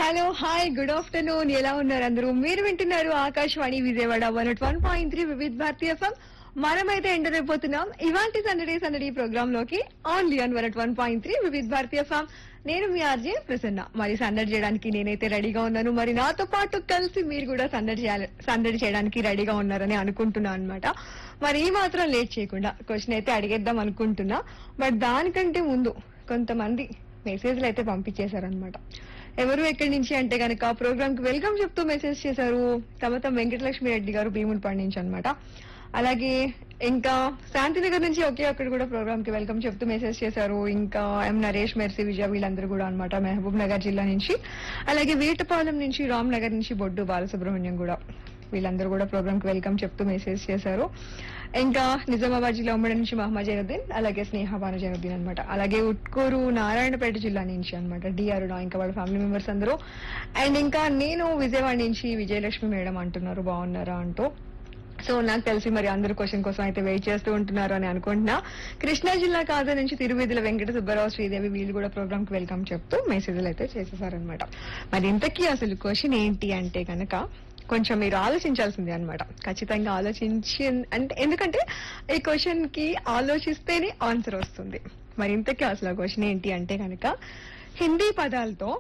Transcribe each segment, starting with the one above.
hello hi good afternoon ఎలా ఉన్నారు అందరూ మీరు వింటున్నారు Akashvani Vijayawada one at one point three Vividh Bharati FM మనమైతే ఎంటర్ అయిపోతున్నాం ఇవాంటి సందడి సందడి ప్రోగ్రామ్ లోకి only on one at one point three Vividh Bharati FM నేను మీ ఆర్జే ప్రసన్న మరి సందడి చేయడానికి నేనైతే రెడీగా ఉన్నాను మరి నాతో పాటు కలిసి మీరు కూడా సందడి చేయాలి సందడి చేయడానికి రెడీగా ఉన్నారని అనుకుంటున్నాను అనమాట మరి ఈ మాత్రం లేట్ చేయకుండా క్వశ్చన్ అయితే అడిగేద్దాం అనుకుంటున్నా బట్ దానికంటే ముందు కొంతమంది మెసేజ్లు అయితే పంపించేశారనమాట ఎవరు ఎక్కడి నుంచి అంటే కనుక ప్రోగ్రామ్ కి వెల్కమ్ చెప్తూ మెసేజ్ చేశారు తమతం వెంకటలక్ష్మి రెడ్డి గారు భీమునిపాడు నుంచి అనమాట అలాగే ఇంకా శాంతినగర్ నుంచి ఒకే అక్కడ కూడా ప్రోగ్రామ్ కి వెల్కమ్ చెప్తూ మెసేజ్ చేశారు ఇంకా ఎం నరేష్ మెర్సీ విజయ వీళ్ళందరూ కూడా అనమాట మహబూబ్ నగర్ జిల్లా నుంచి అలాగే వీటపాలెం నుంచి రామ్ నగర్ నుంచి బొడ్డు బాలసుబ్రహ్మణ్యం కూడా వీళ్ళందరూ కూడా ప్రోగ్రామ్ కి వెల్కమ్ చెప్తూ మెసేజ్ చేశారు ఇంకా నిజామాబాద్ జిల్లా ఉమ్మడి నుంచి మహమ్మద్ జైనుద్దీన్ అలాగే స్నేహ బాను జైనుద్దీన్ అనమాట అలాగే ఉట్కూరు నారాయణపేట జిల్లా నుంచి అనమాట డిఆర్ ఇంకా వాళ్ళ ఫ్యామిలీ మెంబర్స్ అందరూ అండ్ ఇంకా నేను విజయవాడ నుంచి విజయలక్ష్మి మేడం అంటున్నారు బాగున్నారా అంటూ సో నాకు తెలిసి మరి అందరు క్వశ్చన్ కోసం అయితే వెయిట్ చేస్తూ ఉంటున్నారు అని అనుకుంటున్నా కృష్ణా జిల్లా కాజా నుంచి తిరువిధుల వెంకట సుబ్బారావు శ్రీదేవి వీళ్ళు కూడా ప్రోగ్రామ్ కి వెల్కమ్ చెప్తూ మెసేజ్లు అయితే చేసేసారనమాట మరి ఇంతకీ అసలు క్వశ్చన్ ఏంటి అంటే కనుక కొంచెం మీరు ఆలోచించాల్సింది అనమాట ఖచ్చితంగా ఆలోచించి అంటే ఎందుకంటే ఈ క్వశ్చన్ కి ఆలోచిస్తేనే ఆన్సర్ వస్తుంది మరి ఇంతకీ అసలు క్వశ్చన్ ఏంటి అంటే కనుక హిందీ పదాలతో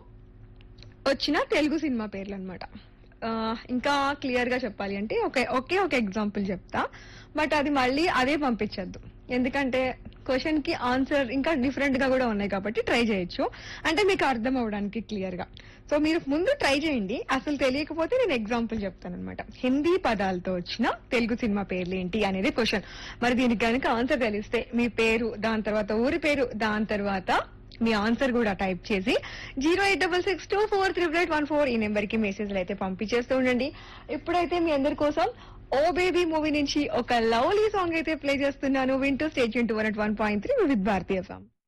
వచ్చిన తెలుగు సినిమా పేర్లు అనమాట ఇంకా క్లియర్ గా చెప్పాలి అంటే ఒకే ఒకే ఒక ఎగ్జాంపుల్ చెప్తా బట్ అది మళ్ళీ అదే పంపించద్దు ఎందుకంటే క్వశ్చన్ కి ఆన్సర్ ఇంకా డిఫరెంట్ గా కూడా ఉన్నాయి కాబట్టి ట్రై చేయొచ్చు అంటే మీకు అర్థం అవడానికి క్లియర్ గా సో మీరు ముందు ట్రై చేయండి అసలు తెలియకపోతే నేను ఎగ్జాంపుల్ చెప్తాను అనమాట హిందీ పదాలతో వచ్చిన తెలుగు సినిమా పేర్లు ఏంటి అనేది క్వశ్చన్ మరి దీనికి కనుక ఆన్సర్ తెలిస్తే మీ పేరు దాని తర్వాత ఊరి పేరు దాని తర్వాత మీ ఆన్సర్ కూడా టైప్ చేసి zero eight double six two four triple eight one four ఈ నెంబర్ కి మెసేజ్లు అయితే పంపించేస్తూ ఉండండి ఇప్పుడైతే మీ అందరి కోసం ఓ బేబీ మూవీ నుంచి ఒక లవ్లీ సాంగ్ అయితే ప్లే చేస్తున్నాను వింటూ stay tune to one one point three with Bharati song